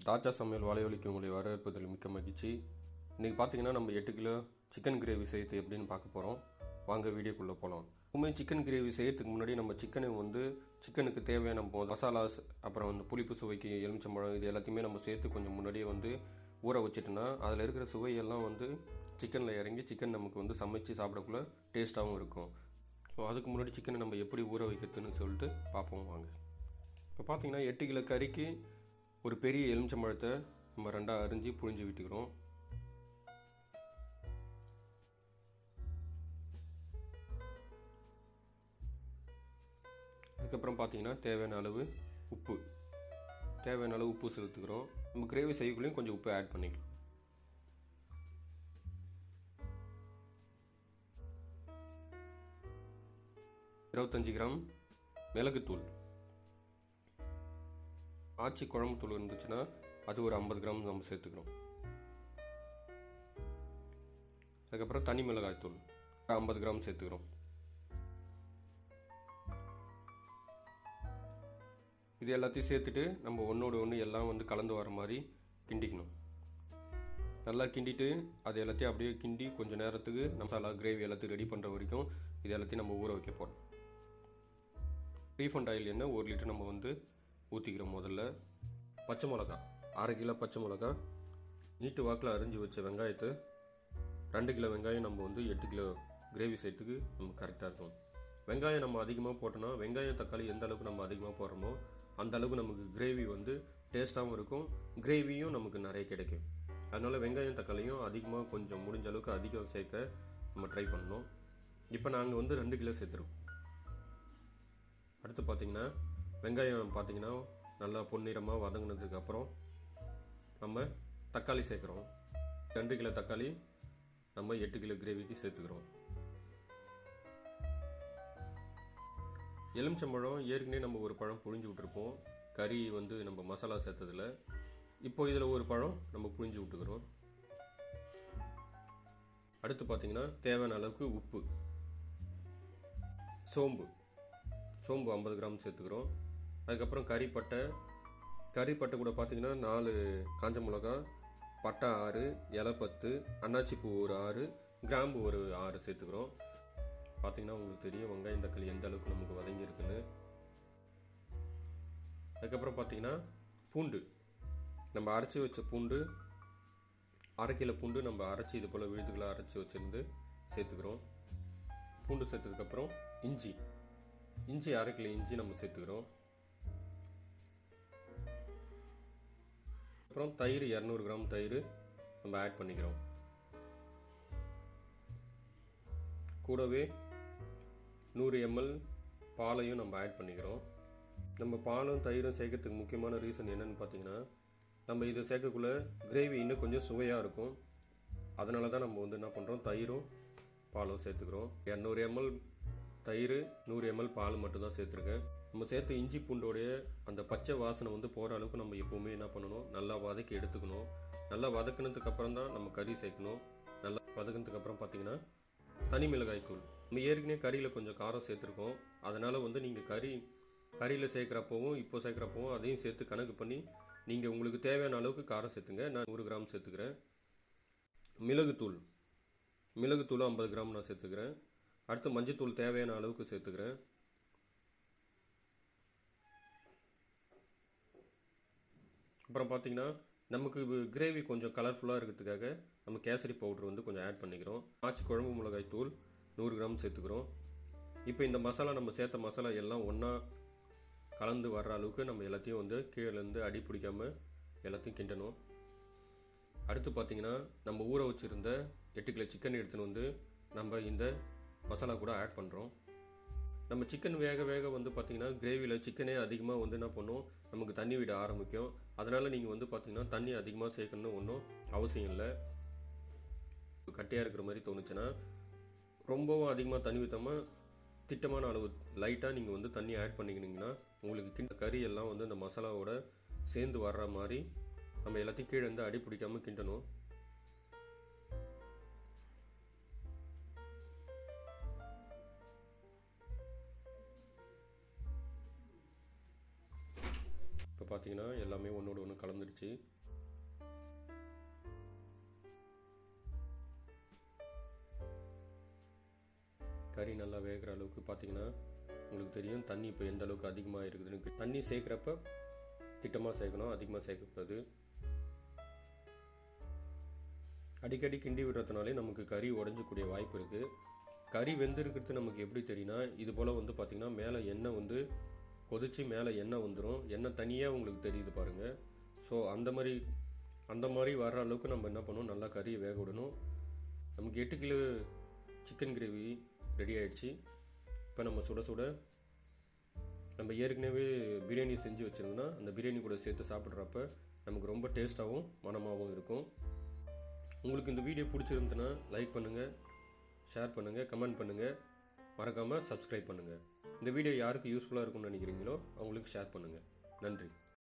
தாச்சா சமையல் வாழையொலிக்கு உங்களை வரவேற்பதில் மிக்க மகிழ்ச்சி இன்றைக்கி பார்த்தீங்கன்னா நம்ம எட்டு கிலோ சிக்கன் கிரேவி செய்யறது எப்படின்னு பார்க்க போகிறோம் வாங்க வீடியோக்குள்ளே போகலாம் உண்மை சிக்கன் கிரேவி செய்யறதுக்கு முன்னாடி நம்ம சிக்கனை வந்து சிக்கனுக்கு தேவையான மொ- மசாலாஸ் அப்புறம் வந்து புளிப்பு சுவைக்கு எலுமிச்சம்பழம் இது எல்லாத்தையுமே நம்ம சேர்த்து கொஞ்சம் முன்னாடியே வந்து ஊற வச்சுட்டோன்னா அதில் இருக்கிற சுவையெல்லாம் வந்து சிக்கனில் இறங்கி சிக்கன் நமக்கு வந்து சமைச்சு சாப்பிடக்குள்ள டேஸ்ட்டாகவும் இருக்கும் ஸோ அதுக்கு முன்னாடி சிக்கனை நம்ம எப்படி ஊற வைக்கிறதுன்னு சொல்லிட்டு பார்ப்போம் வாங்க இப்போ பார்த்தீங்கன்னா எட்டு கிலோ கறிக்கு ஒரு பெரிய எலுமிச்சம்பழத்தை நம்ம ரெண்டாக அரிஞ்சு புழிஞ்சு விட்டுக்கிறோம் அதுக்கப்புறம் பார்த்தீங்கன்னா தேவையான அளவு உப்பு தேவையான அளவு உப்பு செலுத்துக்கிறோம் நம்ம கிரேவி செய்யக்குள்ளேயும் கொஞ்சம் உப்பு ஆட் பண்ணிக்கலாம் இருபத்தஞ்சி கிராம் மிளகுத்தூள் ஆச்சி குழம்பு தூள் இருந்துச்சுன்னா அது ஒரு ஐம்பது கிராம் நம்ம சேர்த்துக்கிறோம் அதுக்கப்புறம் தனி மிளகாய் தூள் ஐம்பது கிராம் சேர்த்துக்கிறோம் இது எல்லாத்தையும் சேர்த்துட்டு நம்ம ஒன்றோட ஒன்று எல்லாம் வந்து கலந்து வர மாதிரி கிண்டிக்கணும் நல்லா கிண்டிட்டு அது எல்லாத்தையும் அப்படியே கிண்டி கொஞ்சம் நேரத்துக்கு மசாலா கிரேவி எல்லாத்தையும் ரெடி பண்ணுற வரைக்கும் இது எல்லாத்தையும் நம்ம ஊற வைக்க போகிறோம் ரீஃபண்ட் ஆயில் எண்ணெய் ஒரு லிட்டர் நம்ம வந்து ஊற்றிக்கிறோம் முதல்ல பச்சை மிளகா அரை கிலோ பச்சை மிளகா நீட்டு வாக்கில் அரிஞ்சு வச்ச வெங்காயத்தை ரெண்டு கிலோ வெங்காயம் நம்ம வந்து எட்டு கிலோ கிரேவி செய்யறதுக்கு நமக்கு கரெக்டாக இருக்கும் வெங்காயம் நம்ம அதிகமாக போட்டோம்னா வெங்காயம் தக்காளி எந்த அளவுக்கு நம்ம அதிகமாக போடுறோமோ அந்த அளவுக்கு நமக்கு கிரேவி வந்து டேஸ்ட்டாகவும் இருக்கும் கிரேவியும் நமக்கு நிறைய கிடைக்கும் அதனால வெங்காயம் தக்காளியும் அதிகமாக கொஞ்சம் முடிஞ்ச அளவுக்கு அதிகம் சேர்க்க நம்ம ட்ரை பண்ணணும் இப்போ நாங்கள் வந்து ரெண்டு கிலோ சேர்த்துருக்கோம் அடுத்து பார்த்தீங்கன்னா வெங்காயம் பார்த்தீங்கன்னா நல்லா பொன்னிறமாக வதங்கினதுக்கு அப்புறம் நம்ம தக்காளி சேர்க்குறோம் ரெண்டு கிலோ தக்காளி நம்ம எட்டு கிலோ கிரேவிக்கு சேர்த்துக்கிறோம் எலுமிச்சம்பழம் ஏற்கனவே நம்ம ஒரு பழம் புழிஞ்சு விட்டுருப்போம் கறி வந்து நம்ம மசாலா சேர்த்ததில் இப்போ இதில் ஒரு பழம் நம்ம புழிஞ்சு விட்டுக்கிறோம் அடுத்து பார்த்தீங்கன்னா தேவையான அளவுக்கு உப்பு சோம்பு சோம்பு ஐம்பது கிராம் சேர்த்துக்கிறோம் அதுக்கப்புறம் கறிப்பட்டை கறிப்பட்டை கூட பார்த்தீங்கன்னா நாலு காஞ்ச மிளகா பட்டை ஆறு இலை பத்து அன்னாச்சி பூ ஒரு ஆறு கிராம்பு ஒரு ஆறு சேர்த்துக்கிறோம் பார்த்தீங்கன்னா உங்களுக்கு தெரியும் வெங்காயம் தக்காளி எந்த அளவுக்கு நமக்கு வதங்கி இருக்குன்னு அதுக்கப்புறம் பார்த்தீங்கன்னா பூண்டு நம்ம அரைச்சி வச்ச பூண்டு அரை கிலோ பூண்டு நம்ம அரைச்சி இது போல் விழுதுகளை அரைச்சி வச்சிருந்து சேர்த்துக்கிறோம் பூண்டு சேர்த்ததுக்கப்புறம் இஞ்சி இஞ்சி அரை கிலோ இஞ்சி நம்ம சேர்த்துக்கிறோம் அப்புறம் தயிர் இரநூறு கிராம் தயிர் நம்ம ஆட் பண்ணிக்கிறோம் கூடவே நூறு எம்எல் பாலையும் நம்ம ஆட் பண்ணிக்கிறோம் நம்ம பாலும் தயிரும் சேர்க்கறதுக்கு முக்கியமான ரீசன் என்னன்னு பார்த்தீங்கன்னா நம்ம இதை சேர்க்கக்குள்ள கிரேவி இன்னும் கொஞ்சம் சுவையாக இருக்கும் அதனால தான் நம்ம வந்து என்ன பண்ணுறோம் தயிரும் பாலும் சேர்த்துக்கிறோம் இரநூறு எம்எல் தயிர் நூறு எம்எல் பால் மட்டும் தான் சேர்த்துருக்கேன் நம்ம சேர்த்த இஞ்சி பூண்டோடைய அந்த பச்சை வாசனை வந்து போகிற அளவுக்கு நம்ம எப்போவுமே என்ன பண்ணணும் நல்லா வதக்கி எடுத்துக்கணும் நல்லா வதக்குனதுக்கு அப்புறம் தான் நம்ம கறி சேர்க்கணும் நல்லா வதக்குனதுக்கு அப்புறம் பார்த்தீங்கன்னா தனி மிளகாய் தூள் நம்ம ஏற்கனவே கறியில் கொஞ்சம் காரம் சேர்த்துருக்கோம் அதனால் வந்து நீங்கள் கறி கறியில் சேர்க்குறப்பவும் இப்போ சேர்க்குறப்பவும் அதையும் சேர்த்து கணக்கு பண்ணி நீங்கள் உங்களுக்கு தேவையான அளவுக்கு காரம் சேர்த்துங்க நான் நூறு கிராம் சேர்த்துக்கிறேன் மிளகுத்தூள் மிளகுத்தூள் ஐம்பது கிராம் நான் சேர்த்துக்கிறேன் அடுத்து மஞ்சத்தூள் தேவையான அளவுக்கு சேர்த்துக்கிறேன் அப்புறம் பார்த்தீங்கன்னா நமக்கு கிரேவி கொஞ்சம் கலர்ஃபுல்லாக இருக்கிறதுக்காக நம்ம கேசரி பவுடர் வந்து கொஞ்சம் ஆட் பண்ணிக்கிறோம் ஆச்சி குழம்பு மிளகாய் தூள் நூறு கிராம் சேர்த்துக்கிறோம் இப்போ இந்த மசாலா நம்ம சேர்த்த மசாலா எல்லாம் ஒன்றா கலந்து வர்ற அளவுக்கு நம்ம எல்லாத்தையும் வந்து கீழேருந்து அடி பிடிக்காம எல்லாத்தையும் கிண்டணும் அடுத்து பார்த்தீங்கன்னா நம்ம ஊற வச்சுருந்த எட்டு கிலோ சிக்கன் எடுத்துன்னு வந்து நம்ம இந்த மசாலா கூட ஆட் பண்ணுறோம் நம்ம சிக்கன் வேக வேக வந்து பார்த்தீங்கன்னா கிரேவியில் சிக்கனே அதிகமாக வந்து என்ன பண்ணும் நமக்கு தண்ணி விட ஆரம்பிக்கும் அதனால் நீங்கள் வந்து பார்த்தீங்கன்னா தண்ணி அதிகமாக சேர்க்கணும்னு ஒன்றும் அவசியம் இல்லை கட்டியாக இருக்கிற மாதிரி தோணுச்சுன்னா ரொம்பவும் அதிகமாக தண்ணி ஊற்றாமல் திட்டமான அளவு லைட்டாக நீங்கள் வந்து தண்ணி ஆட் பண்ணிக்கினீங்கன்னா உங்களுக்கு கிண்ட கறி எல்லாம் வந்து அந்த மசாலாவோட சேர்ந்து வர்ற மாதிரி நம்ம எல்லாத்தையும் கீழே இருந்து அடி பிடிக்காம கிண்டணும் இப்போ பார்த்தீங்கன்னா எல்லாமே ஒன்றோட ஒன்று கலந்துடுச்சு கறி நல்லா வேகிற அளவுக்கு பார்த்தீங்கன்னா உங்களுக்கு தெரியும் தண்ணி இப்போ எந்த அளவுக்கு அதிகமாக இருக்குதுன்னு தண்ணி சேர்க்குறப்ப திட்டமாக சேர்க்கணும் அதிகமாக சேர்க்கக்கூடாது அடிக்கடி கிண்டி விடுறதுனாலே நமக்கு கறி உடஞ்சக்கூடிய வாய்ப்பு இருக்குது கறி வெந்திருக்கிறது நமக்கு எப்படி தெரியும்னா இது போல் வந்து பார்த்திங்கன்னா மேலே எண்ணெய் வந்து கொதிச்சு மேலே எண்ணெய் வந்துடும் எண்ணெய் தனியாக உங்களுக்கு தெரியுது பாருங்கள் ஸோ அந்த மாதிரி அந்த மாதிரி வர்ற அளவுக்கு நம்ம என்ன பண்ணணும் நல்லா கறியை வேக விடணும் நமக்கு எட்டு கிலோ சிக்கன் கிரேவி ரெடி ஆயிடுச்சு இப்போ நம்ம சுட சுட நம்ம ஏற்கனவே பிரியாணி செஞ்சு வச்சுருந்தோம்னா அந்த பிரியாணி கூட சேர்த்து சாப்பிட்றப்ப நமக்கு ரொம்ப டேஸ்ட்டாகவும் மனமாகவும் இருக்கும் உங்களுக்கு இந்த வீடியோ பிடிச்சிருந்துன்னா லைக் பண்ணுங்கள் ஷேர் பண்ணுங்கள் கமெண்ட் பண்ணுங்கள் மறக்காமல் சப்ஸ்கிரைப் பண்ணுங்கள் இந்த வீடியோ யாருக்கு யூஸ்ஃபுல்லாக இருக்கும்னு நினைக்கிறீங்களோ அவங்களுக்கு ஷேர் பண்ணுங்கள் நன்றி